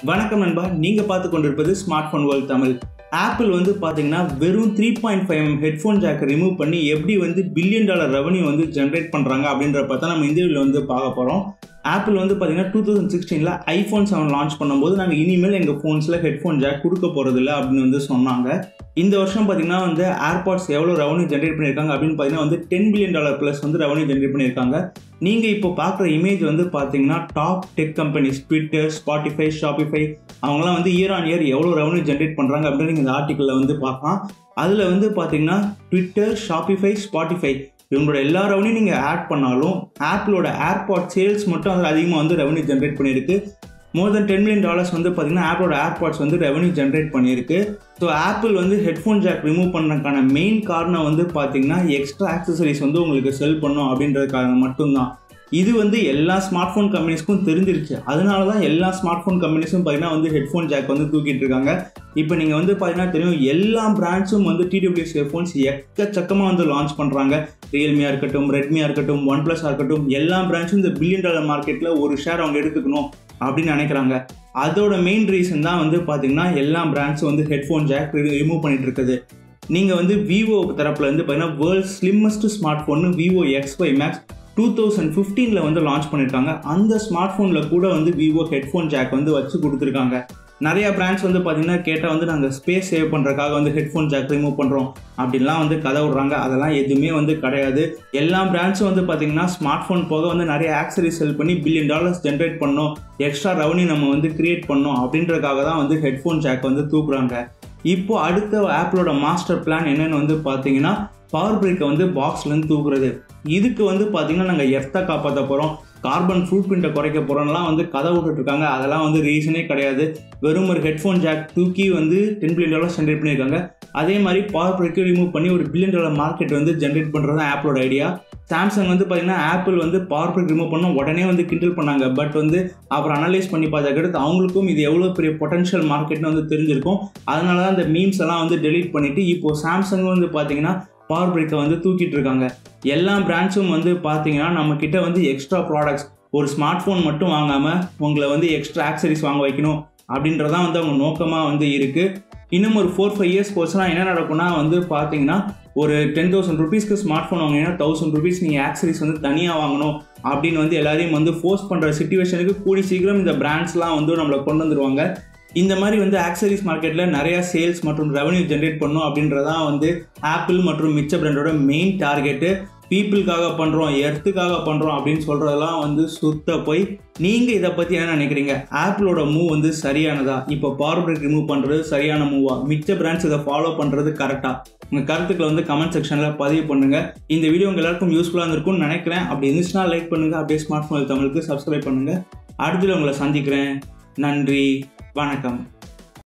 வணக்கம் நண்பா நீங்கள் பார்த்து கொண்டிருப்பது smart phone world Tamil Apple வந்து பார்த்தீங்கன்னா வெறும் three point five M headphone ஜாக்கை ரிமூவ் பண்ணி எப்படி வந்து பில்லியன் டாலர் ரெவன்யூ வந்து ஜென்ரேட் பண்ணுறாங்க அப்படின்ற பார்த்தா நம்ம இந்த வீடியோவில் வந்து பார்க்க போகிறோம் ஆப்பிள் வந்து பார்த்தீங்கன்னா டூ தௌசண்ட் சிக்ஸ்டீனில் ஐஃபோன் செவன் லான்ச் பண்ணும்போது நாங்கள் இனிமேல் எங்கள் ஃபோன்ஸில் ஹெட்ஃபோன் ஜாக் கொடுக்க போகிறதில்ல அப்படின்னு வந்து சொன்னாங்க இந்த வருஷம் பார்த்தீங்கன்னா வந்து ஏர்பாட்ஸ் எவ்வளோ ரெவன்யூ ஜென்ரேட் பண்ணியிருக்காங்க அப்படின்னு பார்த்தீங்கன்னா வந்து டென் பில்லியன் டாலர் ப்ளஸ் வந்து ரெவன்யூ ஜென்ரேட் பண்ணியிருக்காங்க நீங்கள் இப்போ பார்க்குற இமேஜ் வந்து பார்த்தீங்கன்னா top tech companies Twitter Spotify Shopify அவங்களாம் வந்து இயர் ஆன் இயர் எவ்வளோ ரெவன்யூ ஜென்ரேட் பண்ணுறாங்க அப்படின்னு நீங்கள் இந்த ஆர்டிக்கலில் வந்து பார்க்கலாம் அதில் வந்து பார்த்தீங்கன்னா ட்விட்டர் ஷாப்பிஃபை ஸ்பாட்டிஃபை இவங்களோட எல்லா ரெவன்யூ நீங்கள் ஆட் பண்ணாலும் ஆப்பிளோட ஏர்பாட் சேல்ஸ் மட்டும் அதில் அதிகமாக வந்து ரெவன்யூ ஜென்ரேட் பண்ணியிருக்கு more than ten million dollars வந்து பார்த்தீங்கன்னா ஆப்பிளோட ஏர்பாட்ஸ் வந்து ரெவன்யூ ஜென்ரேட் பண்ணியிருக்கு ஸோ ஆப்பிள் வந்து ஹெட்ஃபோன் ஜாக் ரிமூவ் பண்ணுறதுக்கான மெயின் காரணம் வந்து பார்த்தீங்கன்னா எக்ஸ்ட்ரா ஆக்சசரிஸ் வந்து உங்களுக்கு செல் பண்ணும் அப்படின்றதுக்காக மட்டும்தான் இது வந்து எல்லா ஸ்மார்ட் ஃபோன் கம்பெனிஸ்க்கும் தெரிஞ்சிருச்சு அதனால தான் எல்லா ஸ்மார்ட் ஃபோன் கம்பெனிஸும் பார்த்தீங்கன்னா வந்து ஹெட்ஃபோன் ஜாக் வந்து தூக்கிட்டு இருக்காங்க இப்போ நீங்கள் வந்து பார்த்தீங்கன்னா தெரியும் எல்லா பிராண்ட்ஸும் வந்து டிடபிள்யூஎஸ் ஹெட்ஃபோன்ஸ் எக்கச்சக்கமாக வந்து லான்ச் பண்ணுறாங்க ரியல்மியாக இருக்கட்டும் ரெட்மியாக இருக்கட்டும் ஒன் ப்ளஸாக இருக்கட்டும் எல்லா பிராண்ட்ஸும் இந்த பில்லியன் டாலர் மார்க்கெட்டில் ஒரு ஷேர் அவங்க எடுத்துக்கணும் அப்படின்னு நினைக்கிறாங்க அதோட மெயின் ரீசன் தான் வந்து பார்த்தீங்கன்னா எல்லா பிராண்ட்ஸும் வந்து ஹெட்ஃபோன் ஜாக் ரிமூவ் பண்ணிட்டு இருக்குது நீங்கள் வந்து விவோ தரப்பில் வந்து பார்த்தீங்கன்னா world slimmest smart phone Vivo X five Max two thousand ஃபிஃப்டீனில் வந்து லான்ச் பண்ணியிருக்காங்க அந்த ஸ்மார்ட் ஃபோனில் கூட வந்து விவோ ஹெட்ஃபோன் ஜாக் வந்து வச்சு கொடுத்துருக்காங்க நிறைய பிராண்ட்ஸ் வந்து பார்த்தீங்கன்னா கேட்டால் வந்து நாங்கள் ஸ்பேஸ் சேவ் பண்ணுறதுக்காக வந்து ஹெட்ஃபோன் ஜாக் ரிமூவ் பண்ணுறோம் அப்படின்லாம் வந்து கதை விட்றாங்க அதெல்லாம் எதுவுமே வந்து கிடையாது எல்லா பிராண்ட்ஸும் வந்து பார்த்தீங்கன்னா ஸ்மார்ட் ஃபோன் போக வந்து நிறைய ஆக்சரிஸ் செல் பண்ணி பில்லியன் டாலர்ஸ் ஜென்ரேட் பண்ணோம் எக்ஸ்ட்ரா ரெவன்யூ நம்ம வந்து கிரியேட் பண்ணோம் அப்படின்றதுக்காக தான் வந்து ஹெட்ஃபோன் ஜாக் வந்து தூக்குறாங்க இப்போ அடுத்த ஆப்பிளோட மாஸ்டர் பிளான் என்னென்னு வந்து பார்த்தீங்கன்னா பவர் பிரேக்கை வந்து பாக்ஸ்லேருந்து தூக்குறது இதுக்கு வந்து பார்த்தீங்கன்னா நாங்கள் எர்த்தை காப்பாற்ற போகிறோம் கார்பன் ஃபுட் பிரிண்ட்டை குறைக்க போகிறோம்லாம் வந்து கதை விட்டுட்ருக்காங்க அதெல்லாம் வந்து ரீசனே கிடையாது வெறும் ஒரு ஹெட்ஃபோன் ஜாக் தூக்கி வந்து டென் பில்லியன் டாலர் ஜென்ரேட் பண்ணியிருக்காங்க அதே மாதிரி பவர் பிரேக்கை ரிமூவ் பண்ணி ஒரு பில்லியன் டாலர் மார்க்கெட் வந்து ஜென்ரேட் பண்ணுறது தான் ஆப்பிளோட ஐடியா சாம்சங் வந்து பார்த்தீங்கன்னா ஆப்பிள் வந்து பவர் பிரேக் ரிமூவ் பண்ண உடனே வந்து கிண்டில் பண்ணாங்க பட் வந்து அப்புறம் அனலைஸ் பண்ணி பார்த்ததுக்கடுத்து அவங்களுக்கும் இது எவ்வளோ பெரிய பொட்டன்ஷியல் மார்க்கெட்னு வந்து தெரிஞ்சிருக்கும் அதனால தான் இந்த மீம்ஸ் எல்லாம் வந்து டெலீட் பண்ணிவிட்டு இப்போது சாம்சங் வந்து பார்த்தீங்கன்னா பவர் பிரேக்கை வந்து தூக்கிட்டு இருக்காங்க எல்லா பிராண்ட்ஸும் வந்து பார்த்தீங்கன்னா நம்ம கிட்ட வந்து எக்ஸ்ட்ரா ப்ராடக்ட்ஸ் ஒரு ஸ்மார்ட் ஃபோன் மட்டும் வாங்காமல் உங்களை வந்து எக்ஸ்ட்ரா ஆக்சரிஸ் வாங்க வைக்கணும் அப்படின்றதான் வந்து அவங்க நோக்கமாக வந்து இருக்குது இன்னும் ஒரு ஃபோர் ஃபைவ் இயர்ஸ் போச்சுன்னா என்ன நடக்கும்னா வந்து பார்த்தீங்கன்னா ஒரு டென் தௌசண்ட் ருபீஸ்க்கு ஸ்மார்ட் ஃபோன் வாங்கினீங்கன்னா தௌசண்ட் ருபீஸ் நீங்கள் ஆக்சரிஸ் வந்து தனியாக வாங்கணும் அப்படின்னு வந்து எல்லாரையும் வந்து ஃபோர்ஸ் பண்ணுற சுச்சுவேஷனுக்கு கூடி சீக்கிரம் இந்த பிராண்ட்ஸ்லாம் வந்து நம்மளை கொண்டு வந்துருவாங்க இந்த மாதிரி வந்து ஆக்சரிஸ் மார்க்கெட்டில் நிறையா சேல்ஸ் மற்றும் ரெவன்யூ ஜென்ரேட் பண்ணும் அப்படின்றதான் வந்து ஆப்பிள் மற்றும் மிச்ச பிராண்டோட மெயின் டார்கெட்டு பீப்புளுக்காக பண்ணுறோம் எர்த்துக்காக பண்ணுறோம் அப்படின்னு சொல்கிறதெல்லாம் வந்து சுத்த போய் நீங்கள் இதை பற்றி என்ன நினைக்கிறீங்க ஆப்பிளோட மூவ் வந்து சரியானதா இப்போ பவர் பிரேக் ரிமூவ் பண்ணுறது சரியான மூவா மிச்ச பிராண்ட்ஸ் இதை ஃபாலோ பண்ணுறது கரெக்டாக உங்கள் கருத்துக்களை வந்து கமெண்ட் செக்ஷனில் பதிவு பண்ணுங்கள் இந்த வீடியோ உங்கள் எல்லாருக்கும் யூஸ்ஃபுல்லாக இருந்திருக்கும்னு நினைக்கிறேன் அப்படி இருந்துச்சுன்னா லைக் பண்ணுங்கள் அப்படியே ஸ்மார்ட் ஃபோன் தமிழுக்கு சப்ஸ்கிரைப் பண்ணுங்கள் அடுத்தது உங்களை சந்திக்கிறேன் நன்றி வணக்கம்